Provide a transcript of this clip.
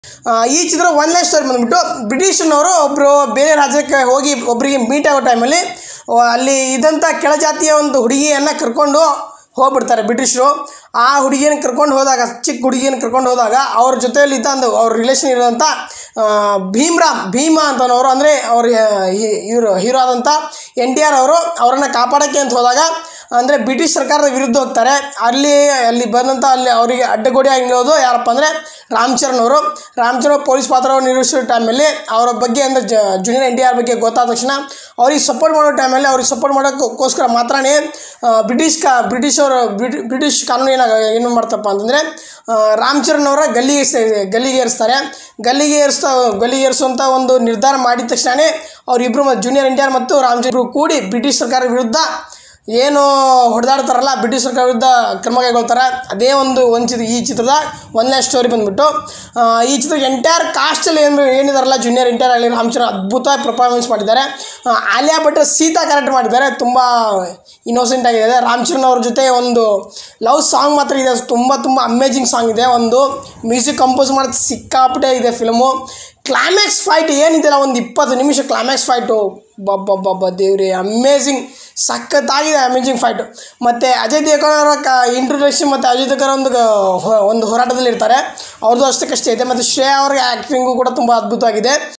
ಆ, ಈ ಚಿತ್ರ one line story ಬಂದ್ಬಿಟ್ಟು ಬ್ರಿಟಿಷ್ನವರು ಒಬ್ಬರು ಬೇರೆ ರಾಜ್ಯಕ್ಕೆ ಹೋಗಿ ಒಬ್ಬರಿಗೆ ಮೀಟ್ ಆಗೋ ಟೈಮಲ್ಲಿ ಅಲ್ಲಿ ಇದ್ದಂಥ ಕೆಳಜಾತಿಯ ಒಂದು ಹುಡುಗಿಯನ್ನು ಕರ್ಕೊಂಡು ಹೋಗ್ಬಿಡ್ತಾರೆ ಬ್ರಿಟಿಷರು ಆ ಹುಡುಗಿಯನ್ನು ಕರ್ಕೊಂಡು ಹೋದಾಗ ಚಿಕ್ಕ ಹುಡುಗಿಯನ್ನು ಕರ್ಕೊಂಡು ಹೋದಾಗ ಅವ್ರ ಜೊತೆಯಲ್ಲಿ ಇದ್ದಂದು ಅವ್ರ ರಿಲೇಷನ್ ಇರೋಂಥ ಆ, ಭೀಮ್ರಾಮ್ ಭೀಮ ಅಂತನವರು ಅಂದರೆ ಅವ್ರ ಇವರು ಹೀರೋ ಆದಂಥ ಎನ್ ಟಿ ಆರ್ ಅವರು ಅವರನ್ನು ಕಾಪಾಡೋಕ್ಕೆ ಅಂತ ಹೋದಾಗ ಅಂದರೆ ಬ್ರಿಟಿಷ್ ಸರ್ಕಾರದ ವಿರುದ್ಧ ಹೋಗ್ತಾರೆ ಅಲ್ಲಿ ಅಲ್ಲಿ ಬಂದಂಥ ಅಲ್ಲಿ ಅವರಿಗೆ ಅಡ್ಡಗೋಡಿಯಾಗಿ ನಿಲ್ಲೋದು ಯಾರಪ್ಪ ಅಂದರೆ ರಾಮಚರಣ್ ಅವರು ರಾಮಚರಣ್ ಪೊಲೀಸ್ ಪಾತ್ರವನ್ನು ನಿರ್ವಹಿಸೋ ಟೈಮಲ್ಲಿ ಅವರ ಬಗ್ಗೆ ಅಂದರೆ ಜ ಜೂನಿಯರ್ ಎನ್ ಟಿ ಆರ್ ಬಗ್ಗೆ ಗೊತ್ತಾದ ತಕ್ಷಣ ಅವ್ರಿಗೆ ಸಪೋರ್ಟ್ ಮಾಡೋ ಟೈಮಲ್ಲಿ ಅವ್ರಿಗೆ ಸಪೋರ್ಟ್ ಮಾಡೋಕ್ಕೋಸ್ಕರ ಮಾತ್ರನೇ ಆ, ಬ್ರಿಟಿಷ್ ಕಾ ಬ್ರಿಟಿಷ್ ಅವರು ಬ್ರಿಟಿ- ಬ್ರಿಟಿಷ್ ಕಾನೂನು ಏನಾಗ ಏನು ಮಾಡ್ತಪ್ಪ ಅಂತಂದರೆ ರಾಮಚರಣ್ ಅವರ ಗಲ್ಲಿಗೆ ಸೇ- ಗಲ್ಲಿಗೆ ಏರಿಸ್ತಾರೆ ಗಲ್ಲಿಗೆ ಏರಿಸ್ತಾ ಗಲ್ಲಿಗೆ ಏರಿಸುವಂಥ ಒಂದು ನಿರ್ಧಾರ ಮಾಡಿದ ತಕ್ಷಣವೇ ಅವರಿಬ್ಬರು ಜೂನಿಯರ್ ಎನ್ ಟಿ ಆರ್ ಮತ್ತು ರಾಮಚಂದ್ರ ಇಬ್ರು ಕೂಡಿ ಬ್ರಿಟಿಷ್ ಸರ್ಕಾರದ ವಿರುದ್ಧ ಏನು ಹೊಡೆದಾಡ್ತಾರಲ್ಲ ಬ್ರಿಟಿಷ್ ಸರ್ಕಾರ ವಿರುದ್ಧ ಕ್ರಮ ಕೈಗೊಳ್ತಾರೆ ಅದೇ ಒಂದು ಒಂದು ಚಿತ್ರ ಈ ಚಿತ್ರದ ಒಂದನೇ ಸ್ಟೋರಿ ಬಂದ್ಬಿಟ್ಟು ಆ, ಈ ಚಿತ್ರ ಎಂಟೈರ್ ಕಾಸ್ಟಲ್ಲಿ ಏನು ಏನಿದಾರಲ್ಲ ಜೂನಿಯರ್ ಎಂಟೈರ್ ಆಗಲಿ ರಾಮಚಂದ್ರ ಅದ್ಭುತ ಪರ್ಫಾರ್ಮೆನ್ಸ್ ಮಾಡಿದ್ದಾರೆ ಆ, ಆಲಿಯಾ ಭಟ್ ಸೀತಾ ಕ್ಯಾರೆಕ್ಟರ್ ಮಾಡಿದ್ದಾರೆ ತುಂಬ ಇನ್ನೋಸೆಂಟ್ ಆಗಿದೆ ರಾಮಚರಣ್ ಅವ್ರ ಜೊತೆ ಒಂದು ಲವ್ ಸಾಂಗ್ ಮಾತ್ರ ಇದೆ ತುಂಬ ತುಂಬ ಅಮೇಜಿಂಗ್ ಸಾಂಗ್ ಇದೆ ಒಂದು ಮ್ಯೂಸಿಕ್ ಕಂಪೋಸ್ ಮಾಡೋದು ಸಿಕ್ಕಾಪಟ್ಟೆ ಇದೆ ಫಿಲ್ಮು ಕ್ಲೈಮ್ಯಾಕ್ಸ್ ಫೈಟ್ ಏನಿದೆಯಲ್ಲ ಒಂದು ಇಪ್ಪತ್ತು ನಿಮಿಷ ಕ್ಲೈಮ್ಯಾಕ್ಸ್ ಫೈಟು ಬಬ್ಬಬ್ಬಬ್ಬ ದೇವ್ರಿ ಅಮೇಝಿಂಗ್ ಸಖತ್ತಾಗಿದೆ ಅಮೇಜಿಂಗ್ ಫೈಟು ಮತ್ತು ಅಜಯ್ ದೇವಗನ್ ಅವರ ಕ ಇಂಟ್ರೊಡಕ್ಷನ್ ಮತ್ತು ಅಜಯ್ ದೇವಗನ್ ಒಂದು ಹೊ- ಒಂದು ಹೋರಾಟದಲ್ಲಿ ಇರ್ತಾರೆ ಅವ್ರದ್ದು ಅಷ್ಟಕ್ಕಷ್ಟೇ ಇದೆ ಮತ್ತು ಶ್ರೇಯಾ ಅವ್ರಿಗೆ ಆ್ಯಕ್ಟಿಂಗು ಕೂಡ ತುಂಬ ಅದ್ಭುತವಾಗಿದೆ